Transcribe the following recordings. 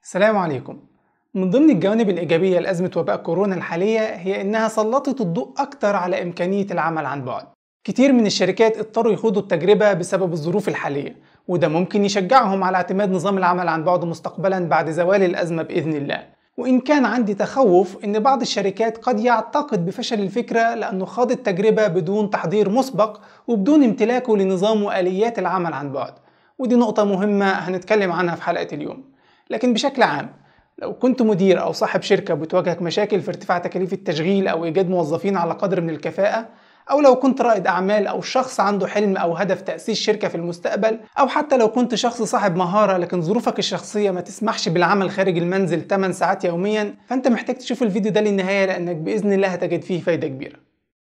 السلام عليكم من ضمن الجوانب الإيجابية لأزمة وباء كورونا الحالية هي إنها سلطت الضوء أكتر على إمكانية العمل عن بعد كتير من الشركات اضطروا يخوضوا التجربة بسبب الظروف الحالية وده ممكن يشجعهم على اعتماد نظام العمل عن بعد مستقبلا بعد زوال الأزمة بإذن الله وإن كان عندي تخوف إن بعض الشركات قد يعتقد بفشل الفكرة لأنه خاض التجربة بدون تحضير مسبق وبدون امتلاكه لنظام وآليات العمل عن بعد ودي نقطة مهمة هنتكلم عنها في حلقة اليوم لكن بشكل عام لو كنت مدير أو صاحب شركة بتواجهك مشاكل في ارتفاع تكاليف التشغيل أو إيجاد موظفين على قدر من الكفاءة أو لو كنت رائد أعمال أو شخص عنده حلم أو هدف تأسيس شركة في المستقبل أو حتى لو كنت شخص صاحب مهارة لكن ظروفك الشخصية ما تسمحش بالعمل خارج المنزل 8 ساعات يوميا فأنت محتاج تشوف الفيديو ده للنهاية لأنك بإذن الله هتجد فيه فايدة كبيرة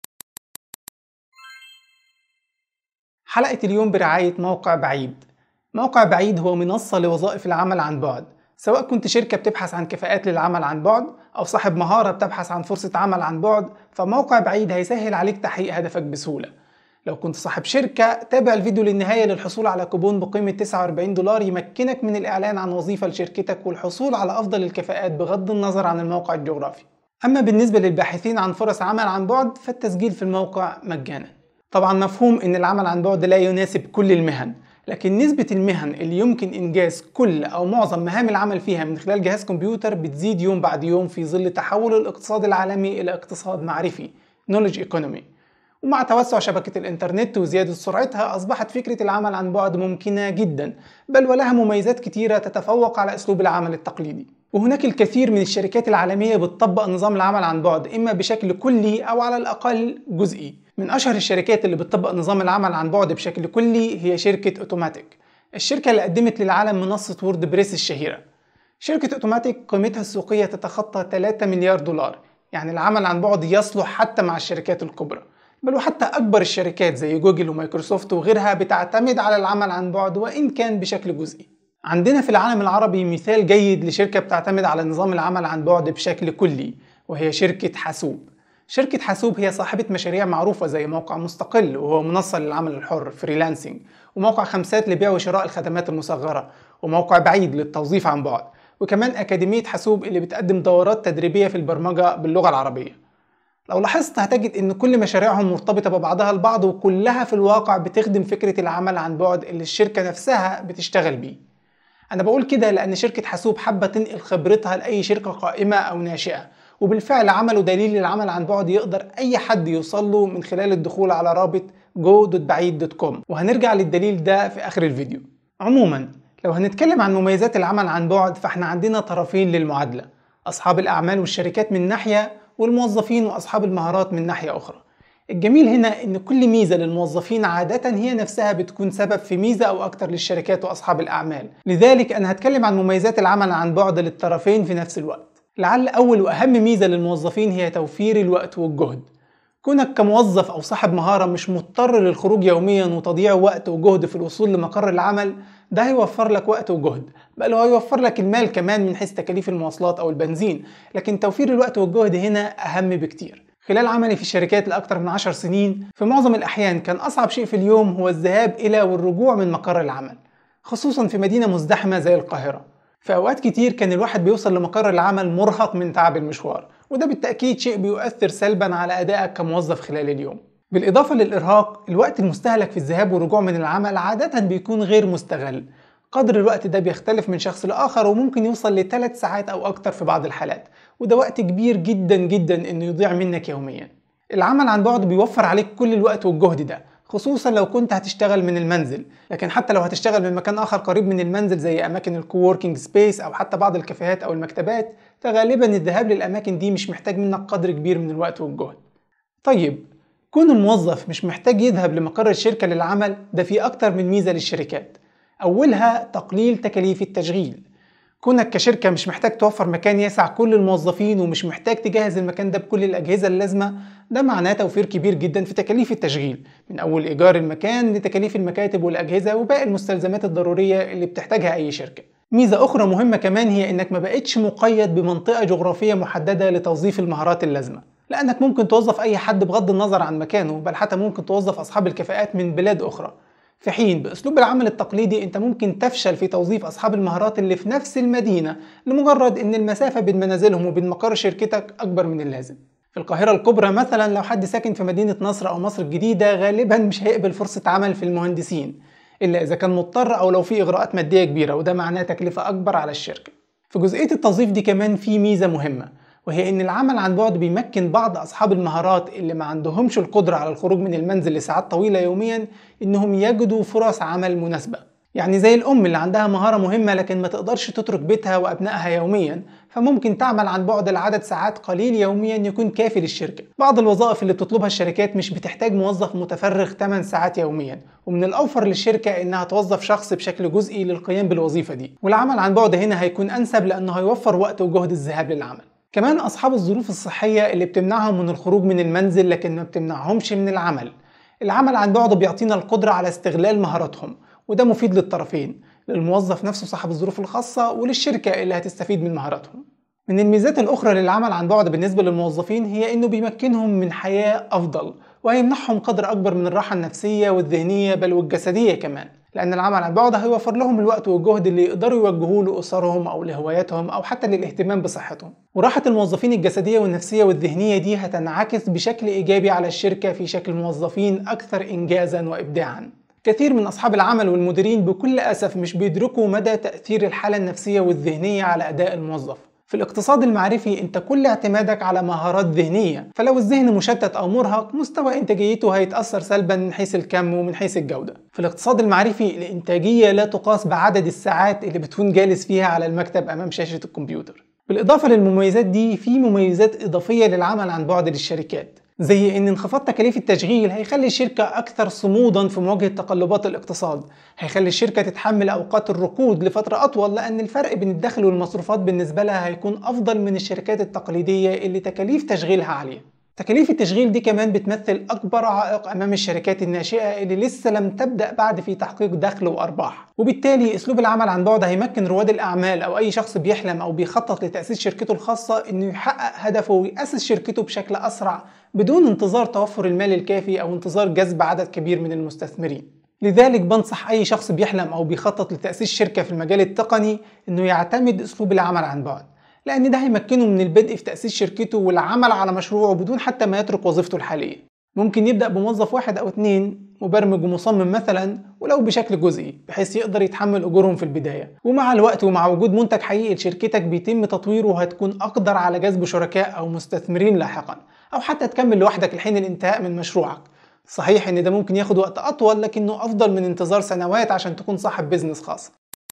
حلقة اليوم برعاية موقع بعيد موقع بعيد هو منصة لوظائف العمل عن بعد سواء كنت شركة بتبحث عن كفاءات للعمل عن بعد أو صاحب مهارة بتبحث عن فرصة عمل عن بعد فموقع بعيد هيسهل عليك تحقيق هدفك بسهولة لو كنت صاحب شركة تابع الفيديو للنهاية للحصول على كوبون بقيمة 49 دولار يمكنك من الإعلان عن وظيفة لشركتك والحصول على أفضل الكفاءات بغض النظر عن الموقع الجغرافي أما بالنسبة للباحثين عن فرص عمل عن بعد فالتسجيل في الموقع مجانا طبعا مفهوم أن العمل عن بعد لا يناسب كل المهن لكن نسبة المهن اللي يمكن إنجاز كل أو معظم مهام العمل فيها من خلال جهاز كمبيوتر بتزيد يوم بعد يوم في ظل تحول الاقتصاد العالمي إلى اقتصاد معرفي Knowledge Economy ومع توسع شبكة الإنترنت وزيادة سرعتها أصبحت فكرة العمل عن بعد ممكنة جدا بل ولها مميزات كتيرة تتفوق على أسلوب العمل التقليدي وهناك الكثير من الشركات العالمية بتطبق نظام العمل عن بعد إما بشكل كلي أو على الأقل جزئي من أشهر الشركات اللي بتطبق نظام العمل عن بعد بشكل كلي هي شركة أوتوماتيك الشركة اللي قدمت للعالم منصة وورد بريس الشهيرة شركة أوتوماتيك قيمتها السوقية تتخطى 3 مليار دولار يعني العمل عن بعد يصلح حتى مع الشركات الكبرى بل وحتى أكبر الشركات زي جوجل ومايكروسوفت وغيرها بتعتمد على العمل عن بعد وإن كان بشكل جزئي عندنا في العالم العربي مثال جيد لشركة بتعتمد على نظام العمل عن بعد بشكل كلي وهي شركة حاسوب شركة حاسوب هي صاحبة مشاريع معروفة زي موقع مستقل وهو منصة للعمل الحر فريلانسنج وموقع خمسات لبيع وشراء الخدمات المصغرة وموقع بعيد للتوظيف عن بعد وكمان أكاديمية حاسوب اللي بتقدم دورات تدريبية في البرمجة باللغة العربية لو لاحظت هتجد ان كل مشاريعهم مرتبطة ببعضها البعض وكلها في الواقع بتخدم فكرة العمل عن بعد اللي الشركة نفسها بتشتغل بيه انا بقول كده لان شركة حاسوب حابة تنقل خبرتها لأي شركة قائمة او ناشئة وبالفعل عملوا دليل للعمل عن بعد يقدر اي حد يوصل له من خلال الدخول على رابط go.بعيد.com وهنرجع للدليل ده في اخر الفيديو عموما لو هنتكلم عن مميزات العمل عن بعد فاحنا عندنا طرفين للمعادلة اصحاب الاعمال والشركات من ناحية والموظفين واصحاب المهارات من ناحية اخرى الجميل هنا ان كل ميزة للموظفين عادة هي نفسها بتكون سبب في ميزة او اكتر للشركات واصحاب الاعمال لذلك انا هتكلم عن مميزات العمل عن بعد للطرفين في نفس الوقت لعل أول وأهم ميزة للموظفين هي توفير الوقت والجهد كونك كموظف أو صاحب مهارة مش مضطر للخروج يوميا وتضييع وقت وجهد في الوصول لمقر العمل ده هيوفر لك وقت وجهد بل هيوفر لك المال كمان من حيث تكاليف المواصلات أو البنزين لكن توفير الوقت والجهد هنا أهم بكتير خلال عملي في الشركات لأكثر من عشر سنين في معظم الأحيان كان أصعب شيء في اليوم هو الذهاب إلى والرجوع من مقر العمل خصوصا في مدينة مزدحمة زي القاهرة في أوقات كتير كان الواحد بيوصل لمقر العمل مرهق من تعب المشوار وده بالتأكيد شيء بيؤثر سلبا على أدائك كموظف خلال اليوم بالإضافة للإرهاق الوقت المستهلك في الذهاب والرجوع من العمل عادة بيكون غير مستغل قدر الوقت ده بيختلف من شخص لآخر وممكن يوصل لثلاث ساعات أو أكتر في بعض الحالات وده وقت كبير جدا جدا إنه يضيع منك يوميا العمل عن بعد بيوفر عليك كل الوقت والجهد ده خصوصا لو كنت هتشتغل من المنزل لكن حتى لو هتشتغل من مكان اخر قريب من المنزل زي اماكن الكووركينج سبيس او حتى بعض الكافيهات او المكتبات فغالبا الذهاب للاماكن دي مش محتاج منك قدر كبير من الوقت والجهد طيب كون الموظف مش محتاج يذهب لمقر الشركة للعمل ده في أكتر من ميزة للشركات أولها تقليل تكاليف التشغيل كونك كشركة مش محتاج توفر مكان يسع كل الموظفين ومش محتاج تجهز المكان ده بكل الأجهزة اللازمة ده معناه توفير كبير جدا في تكاليف التشغيل من أول إيجار المكان لتكاليف المكاتب والأجهزة وباقي المستلزمات الضرورية اللي بتحتاجها أي شركة ميزة أخرى مهمة كمان هي إنك ما بقتش مقيد بمنطقة جغرافية محددة لتوظيف المهارات اللازمة لأنك ممكن توظف أي حد بغض النظر عن مكانه بل حتى ممكن توظف أصحاب الكفاءات من بلاد أخرى في حين بأسلوب العمل التقليدي أنت ممكن تفشل في توظيف أصحاب المهارات اللي في نفس المدينة لمجرد أن المسافة بين منازلهم وبين مقر شركتك أكبر من اللازم في القاهرة الكبرى مثلا لو حد ساكن في مدينة نصر أو مصر الجديدة غالبا مش هيقبل فرصة عمل في المهندسين إلا إذا كان مضطر أو لو في إغراءات مادية كبيرة وده معناه تكلفة أكبر على الشركة في جزئية التوظيف دي كمان في ميزة مهمة وهي ان العمل عن بعد بيمكن بعض اصحاب المهارات اللي ما عندهمش القدره على الخروج من المنزل لساعات طويله يوميا انهم يجدوا فرص عمل مناسبه يعني زي الام اللي عندها مهاره مهمه لكن ما تقدرش تترك بيتها وابنائها يوميا فممكن تعمل عن بعد لعدد ساعات قليل يوميا يكون كافي للشركه بعض الوظائف اللي بتطلبها الشركات مش بتحتاج موظف متفرغ 8 ساعات يوميا ومن الاوفر للشركه انها توظف شخص بشكل جزئي للقيام بالوظيفه دي والعمل عن بعد هنا هيكون انسب لانه هيوفر وقت وجهد الذهاب للعمل كمان أصحاب الظروف الصحية اللي بتمنعهم من الخروج من المنزل لكن ما بتمنعهمش من العمل العمل عن بعد بيعطينا القدرة على استغلال مهاراتهم وده مفيد للطرفين للموظف نفسه صاحب الظروف الخاصة وللشركة اللي هتستفيد من مهاراتهم من الميزات الأخرى للعمل عن بعد بالنسبة للموظفين هي إنه بيمكنهم من حياة أفضل وهيمنحهم قدر أكبر من الراحة النفسية والذهنية بل والجسدية كمان لأن العمل عن بعد هيوفر لهم الوقت والجهد اللي يقدروا يوجهوه لأسرهم أو لهواياتهم أو حتى للاهتمام بصحتهم وراحة الموظفين الجسدية والنفسية والذهنية دي هتنعكس بشكل إيجابي على الشركة في شكل موظفين أكثر إنجازا وإبداعا كثير من أصحاب العمل والمديرين بكل أسف مش بيدركوا مدى تأثير الحالة النفسية والذهنية على أداء الموظف في الاقتصاد المعرفي انت كل اعتمادك على مهارات ذهنية فلو الذهن مشتت او مرهق مستوى انتاجيته هيتأثر سلبا من حيث الكم ومن حيث الجودة في الاقتصاد المعرفي الانتاجية لا تقاس بعدد الساعات اللي بتكون جالس فيها على المكتب امام شاشة الكمبيوتر بالإضافة للمميزات دي في مميزات إضافية للعمل عن بعد للشركات زي ان انخفاض تكاليف التشغيل هيخلي الشركة أكثر صمودا في مواجهة تقلبات الاقتصاد هيخلي الشركة تتحمل أوقات الركود لفترة أطول لأن الفرق بين الدخل والمصروفات بالنسبة لها هيكون أفضل من الشركات التقليدية اللي تكاليف تشغيلها عالية تكاليف التشغيل دي كمان بتمثل أكبر عائق أمام الشركات الناشئة اللي لسه لم تبدأ بعد في تحقيق دخل وأرباح وبالتالي أسلوب العمل عن بعد هيمكن رواد الأعمال أو أي شخص بيحلم أو بيخطط لتأسيس شركته الخاصة إنه يحقق هدفه ويأسس شركته بشكل أسرع بدون انتظار توفر المال الكافي أو انتظار جذب عدد كبير من المستثمرين لذلك بنصح أي شخص بيحلم أو بيخطط لتأسيس شركة في المجال التقني إنه يعتمد أسلوب العمل عن بعد لأن ده هيمكنه من البدء في تأسيس شركته والعمل على مشروعه بدون حتى ما يترك وظيفته الحالية ممكن يبدأ بموظف واحد أو اتنين مبرمج ومصمم مثلا ولو بشكل جزئي بحيث يقدر يتحمل أجورهم في البداية ومع الوقت ومع وجود منتج حقيقي لشركتك بيتم تطويره هتكون أقدر على جذب شركاء أو مستثمرين لاحقا أو حتى تكمل لوحدك لحين الانتهاء من مشروعك صحيح ان ده ممكن ياخد وقت اطول لكنه افضل من انتظار سنوات عشان تكون صاحب بيزنس خاص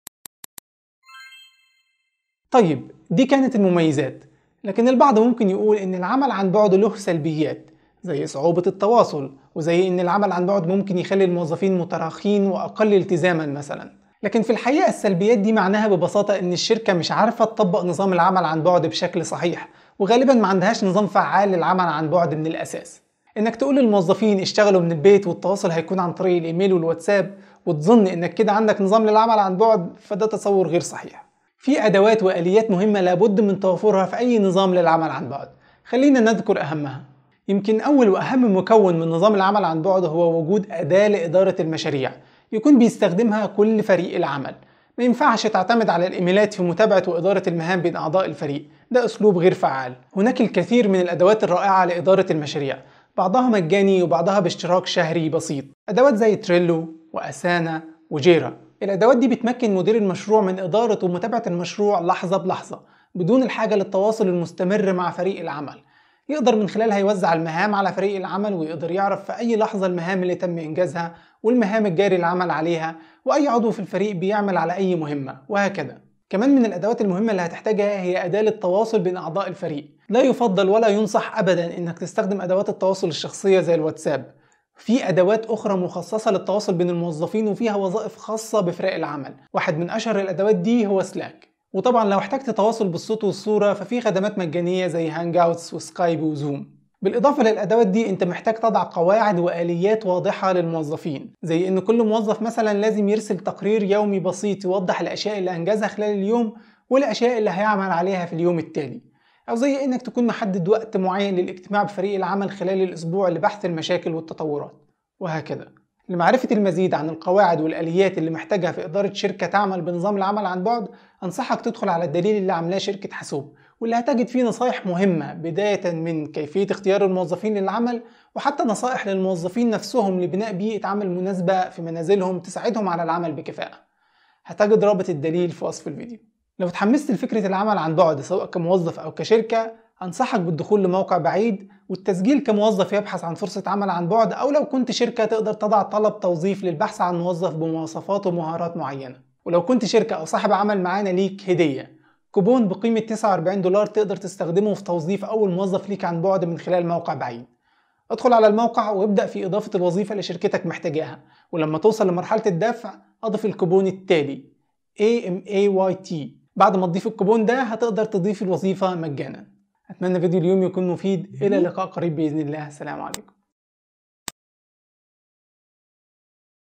طيب دي كانت المميزات لكن البعض ممكن يقول ان العمل عن بعد له سلبيات زي صعوبة التواصل وزي ان العمل عن بعد ممكن يخلي الموظفين متراخين واقل التزاما مثلا لكن في الحقيقة السلبيات دي معناها ببساطة ان الشركة مش عارفة تطبق نظام العمل عن بعد بشكل صحيح وغالبا ما عندهاش نظام فعال للعمل عن بعد من الاساس انك تقول للموظفين اشتغلوا من البيت والتواصل هيكون عن طريق الايميل والواتساب وتظن انك كده عندك نظام للعمل عن بعد فده تصور غير صحيح في ادوات واليات مهمه لابد من توفرها في اي نظام للعمل عن بعد خلينا نذكر اهمها يمكن اول واهم مكون من نظام العمل عن بعد هو وجود اداه لاداره المشاريع يكون بيستخدمها كل فريق العمل ما ينفعش تعتمد على الايميلات في متابعه واداره المهام بين اعضاء الفريق ده اسلوب غير فعال هناك الكثير من الادوات الرائعه لاداره المشاريع بعضها مجاني وبعضها باشتراك شهري بسيط ادوات زي تريلو واسانا وجيرا الادوات دي بتمكن مدير المشروع من اداره ومتابعه المشروع لحظه بلحظه بدون الحاجه للتواصل المستمر مع فريق العمل يقدر من خلالها يوزع المهام على فريق العمل ويقدر يعرف في أي لحظة المهام اللي تم إنجازها والمهام الجاري العمل عليها وأي عضو في الفريق بيعمل على أي مهمة وهكذا كمان من الأدوات المهمة اللي هتحتاجها هي أداة للتواصل بين أعضاء الفريق لا يفضل ولا ينصح أبدا إنك تستخدم أدوات التواصل الشخصية زي الواتساب في أدوات أخرى مخصصة للتواصل بين الموظفين وفيها وظائف خاصة بفرق العمل واحد من أشهر الأدوات دي هو سلاك وطبعا لو احتجت تواصل بالصوت والصورة ففي خدمات مجانية زي هانج اوتس وسكايب وزوم بالإضافة للأدوات دي أنت محتاج تضع قواعد وآليات واضحة للموظفين زي إن كل موظف مثلا لازم يرسل تقرير يومي بسيط يوضح الأشياء اللي أنجزها خلال اليوم والأشياء اللي هيعمل عليها في اليوم التالي أو زي إنك تكون محدد وقت معين للاجتماع بفريق العمل خلال الأسبوع لبحث المشاكل والتطورات وهكذا لمعرفة المزيد عن القواعد والآليات اللي محتاجها في إدارة شركة تعمل بنظام العمل عن بعد أنصحك تدخل على الدليل اللي عاملاه شركة حاسوب واللي هتجد فيه نصايح مهمة بداية من كيفية اختيار الموظفين للعمل وحتى نصائح للموظفين نفسهم لبناء بيئة عمل مناسبة في منازلهم تساعدهم على العمل بكفاءة هتجد رابط الدليل في وصف الفيديو لو اتحمست لفكرة العمل عن بعد سواء كموظف أو كشركة أنصحك بالدخول لموقع بعيد والتسجيل كموظف يبحث عن فرصة عمل عن بعد أو لو كنت شركة تقدر تضع طلب توظيف للبحث عن موظف بمواصفات ومهارات معينة ولو كنت شركة أو صاحب عمل معانا ليك هدية كوبون بقيمة 49 دولار تقدر تستخدمه في توظيف أول موظف ليك عن بعد من خلال موقع بعيد ادخل على الموقع وابدأ في إضافة الوظيفة اللي شركتك محتاجاها ولما توصل لمرحلة الدفع أضف الكوبون التالي AMAYT بعد ما تضيف الكوبون ده هتقدر تضيف الوظيفة مجانا أتمنى فيديو اليوم يكون مفيد إلى لقاء قريب بإذن الله السلام عليكم